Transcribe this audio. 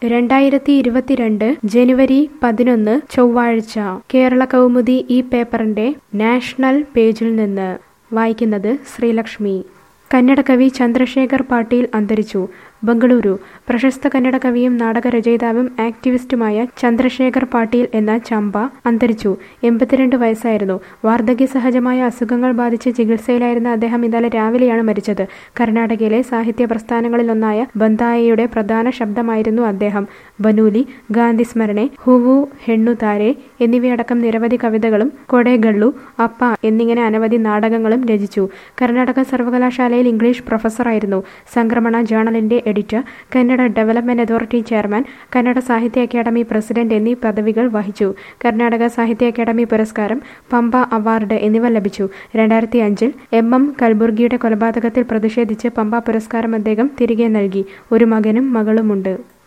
രണ്ടായിരത്തി ഇരുപത്തിരണ്ട് ജനുവരി പതിനൊന്ന് ചൊവ്വാഴ്ച കേരള കൗമുദി ഈ പേപ്പറിന്റെ നാഷണൽ പേജിൽ നിന്ന് വായിക്കുന്നത് ശ്രീലക്ഷ്മി കന്നഡ കവി ചന്ദ്രശേഖർ പാട്ടീൽ അന്തരിച്ചു ബംഗളൂരു പ്രശസ്ത കന്നഡ കവിയും നാടകരചയിതാവും ആക്ടിവിസ്റ്റുമായ ചന്ദ്രശേഖർ പാട്ടീൽ എന്ന ചമ്പ അന്തരിച്ചു എൺപത്തിരണ്ട് വയസ്സായിരുന്നു വാർദ്ധക്യ സഹജമായ അസുഖങ്ങൾ ബാധിച്ച് ചികിത്സയിലായിരുന്ന അദ്ദേഹം ഇന്നലെ രാവിലെയാണ് മരിച്ചത് കർണാടകയിലെ സാഹിത്യ പ്രസ്ഥാനങ്ങളിലൊന്നായ ബന്തായയുടെ പ്രധാന ശബ്ദമായിരുന്നു അദ്ദേഹം ബനൂലി ഗാന്ധി സ്മരണെ ഹുവു ഹെണ്ണുതാരെ എന്നിവയടക്കം നിരവധി കവിതകളും കൊടേഗള്ളു അപ്പ എന്നിങ്ങനെ അനവധി നാടകങ്ങളും രചിച്ചു കർണാടക സർവകലാശാലയിൽ ഇംഗ്ലീഷ് പ്രൊഫസറായിരുന്നു സംക്രമണ ജേണലിന്റെ editor Kannada development authority chairman Kannada Sahitya academy president എന്നീ പദവികൾ വഹിച്ചു കർണാടക സാഹിത്യ അക്കാദമി പുരസ്കാരം പമ്പ അവാർഡ് എന്നിവ ലഭിച്ചു രണ്ടായിരത്തി അഞ്ചിൽ എം എം കൽബുർഗിയുടെ കൊലപാതകത്തിൽ പ്രതിഷേധിച്ച് പമ്പ പുരസ്കാരം അദ്ദേഹം തിരികെ നൽകി ഒരു മകനും മകളുമുണ്ട്